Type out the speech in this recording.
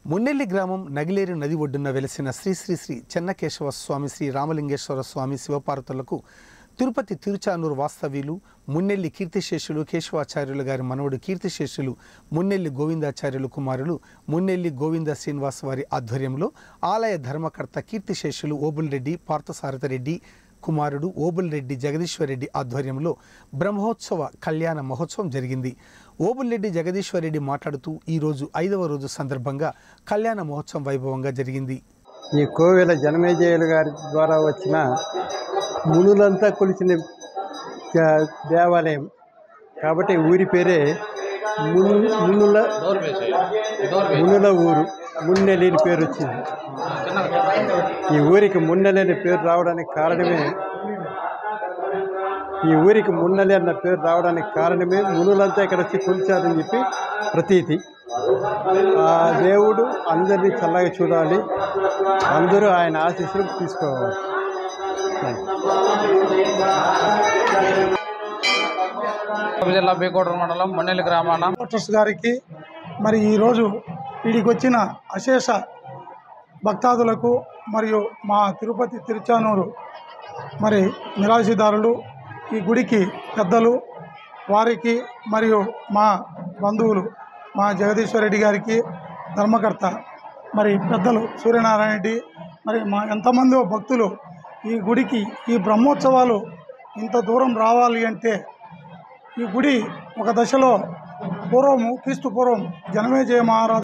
మున్నెల్లి గ్రామం నగిలేరు నది ఒడ్డున వెలిసిన శ్రీ శ్రీ శ్రీ చెన్నకేశవ స్వామి శ్రీ రామలింగేశ్వర స్వామి శివపార్వతులకు తిరుపతి తిరుచానూరు వాస్తవ్యులు మున్నెల్లి కీర్తిశేషులు కేశవాచార్యులు గారి మనవడు కీర్తిశేషులు మున్నెల్లి గోవిందాచార్యులు కుమారులు మున్నెల్లి గోవింద శ్రీనివాస్ వారి ఆధ్వర్యంలో ఆలయ ధర్మకర్త కీర్తిశేషులు ఓబుల్రెడ్డి పార్థసారథరెడ్డి కుమారుడు ఓబుల్రెడ్డి జగదీశ్వరరెడ్డి ఆధ్వర్యంలో బ్రహ్మోత్సవ కళ్యాణ మహోత్సవం జరిగింది ఓబుల్రెడ్డి జగదీశ్వరరెడ్డి మాట్లాడుతూ ఈరోజు ఐదవ రోజు సందర్భంగా కళ్యాణ మహోత్సవం వైభవంగా జరిగింది ఈ కోవెల జనమేజయులు గారి ద్వారా వచ్చిన మునులంతా కొలిచిన ద- దేవాలయం కాబట్టి ఊరి పేరే మును మునుల మునుల ఊరు మున్నెలి అని పేరు వచ్చింది ఈ ఊరికి మున్నెలి అనే పేరు రావడానికి కారణమే ఈ ఊరికి మున్నెలి అన్న పేరు రావడానికి కారణమే మునులంతా ఇక్కడ వచ్చి కొలిచారని చెప్పి ప్రతీతి ఆ దేవుడు అందరినీ చల్లగా చూడాలి అందరూ ఆయన ఆశీస్సులు తీసుకోవాలి కడప జిల్లా బీకోటూరు మండలం మొన్నెల్లి గ్రామాన డాక్టర్స్ గారికి మరి ఈరోజు వీడికి వచ్చిన అశేష భక్తాదులకు మరియు మా తిరుపతి తిరుచానూరు మరి నిరాశిదారులు ఈ గుడికి పెద్దలు వారికి మరియు మా బంధువులు మా జగదీశ్వర రెడ్డి గారికి ధర్మకర్త మరి పెద్దలు సూర్యనారాయణ రెడ్డి మరి మా ఎంతమందో భక్తులు ఈ గుడికి ఈ బ్రహ్మోత్సవాలు ఇంత దూరం రావాలి అంటే ఈ గుడి ఒక దశలో పూర్వము క్రీస్తు పూర్వం జనమేజయ మహారాజు